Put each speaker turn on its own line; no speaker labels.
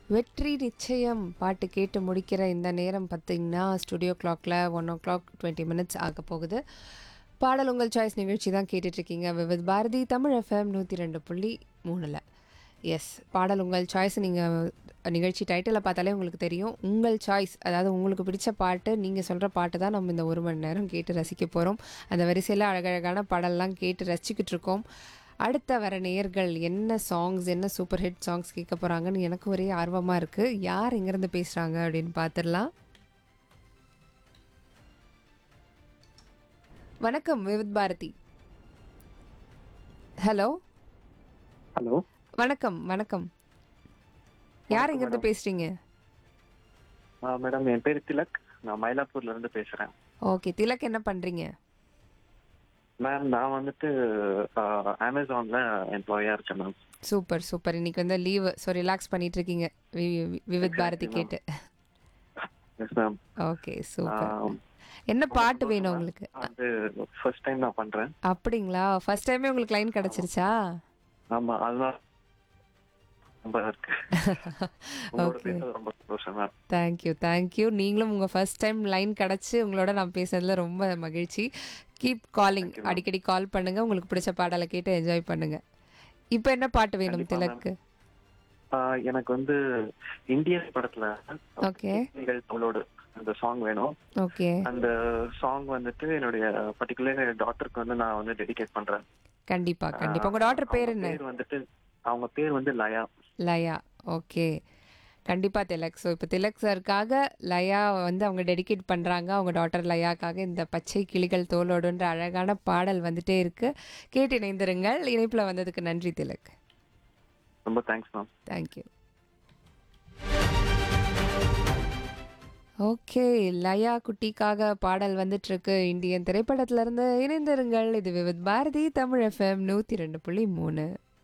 வெற்றி நிச்சயம் பாட்டு கேட்டு முடிக்கிற இந்த நேரம் பார்த்தீங்கன்னா ஸ்டுடியோ கிளாக்ல one o'clock twenty minutes ஆக போகுது பாடல் உங்கள் சாய்ஸ் நிகழ்ச்சி தான் கேட்டுட்ருக்கீங்க விவித் பாரதி தமிழ் எஃப்எம் நூற்றி ரெண்டு புள்ளி மூணில் எஸ் பாடல் உங்கள் சாய்ஸ் நீங்கள் நிகழ்ச்சி டைட்டிலை பார்த்தாலே உங்களுக்கு தெரியும் உங்கள் சாய்ஸ் அதாவது உங்களுக்கு பிடிச்ச பாட்டு நீங்கள் சொல்கிற பாட்டு தான் நம்ம இந்த ஒரு மணி நேரம் கேட்டு ரசிக்க போகிறோம் அந்த வரிசையில் அழகழகான பாடல்லாம் கேட்டு ரசிச்சுக்கிட்டு இருக்கோம் அடுத்த வர நேயர்கள் என்ன சாங்ஸ் என்ன சூப்பர் ஹிட் சாங்ஸ் கேட்க போகிறாங்கன்னு எனக்கு ஒரே ஆர்வமாக இருக்குது யார் எங்கேருந்து பேசுகிறாங்க அப்படின்னு பார்த்துடலாம் வணக்கம் விவித் பாரதி ஹலோ
ஹலோ
வணக்கம் வணக்கம் யார் எங்கேருந்து பேசுகிறீங்க
மேடம் என் பேர் திலக் நான் மயிலாப்பூர்ல இருந்து பேசுறேன்
ஓகே திலக் என்ன பண்ணுறீங்க
மேம் நான் வந்துட்டு அமேசான்ல எம்ப்ளாயா இருக்கேன் மேம்
சூப்பர் சூப்பர் இன்னைக்கு வந்து லீவு ஸோ ரிலாக்ஸ் பண்ணிட்டு இருக்கீங்க வி- வி- விவித் பாரதி கேட்டு
எஸ் மேம்
ஓகே சூப்பர் என்ன பாட்டு வேணும் உங்களுக்கு
அது ஃபர்ஸ்ட் டைம் நான் பண்றேன்
அப்படிங்களா ஃபர்ஸ்ட் டைமே உங்களுக்கு லைன் கிடச்சிருச்சா
ஆமா அதுதான் ரொம்ப இருக்கு உங்களோட
ஓகே
பேசுறது ரொம்ப சந்தோஷம் மேம்
தேங்க்யூ தேங்க்யூ நீங்களும் உங்கள் ஃபர்ஸ்ட் டைம் லைன் கிடச்சி உங்களோட நான் பேசுனதுல ரொம்ப மகிழ்ச்சி கீப் காலிங் அடிக்கடி கால் பண்ணுங்க உங்களுக்கு பிடிச்ச பாடலை கேட்டு என்ஜாய் பண்ணுங்க இப்போ என்ன பாட்டு வேணும்
கண்டிப்பா,
திலக்கு
ஆஹ் எனக்கு வந்து இந்தியன் படத்துல
ஓகே
நீங்கள் உங்களோட அந்த சாங் வேணும்
ஓகே
அந்த சாங் வந்துட்டு என்னுடைய பர்டிகுலர் டாட்டருக்கு வந்து நான் வந்து டெடிகேட் பண்றேன்
கண்டிப்பா கண்டிப்பா உங்க டாட்டர் பேர்
அவங்க
என்ன
பேர் வந்துட்டு அவங்க பேர் வந்து லயா
லயா ஓகே கண்டிப்பா திலக் ஸோ இப்போ திலக் சாருக்காக லயா வந்து அவங்க டெடிகேட் பண்ணுறாங்க அவங்க டாட்டர் லயாக்காக இந்த பச்சை கிளிகள் தோலோடுன்ற அழகான பாடல் வந்துட்டே இருக்கு கேட்டு இணைந்திருங்கள் இணைப்பில் வந்ததுக்கு நன்றி திலக்
ரொம்ப தேங்க்ஸ் மேம்
தேங்க்யூ ஓகே லயா குட்டிக்காக பாடல் வந்துட்டு இருக்கு இந்தியன் திரைப்படத்துல இருந்து இணைந்திருங்கள் இது விவித் பாரதி தமிழ் எஃப்எம் நூற்றி ரெண்டு புள்ளி மூணு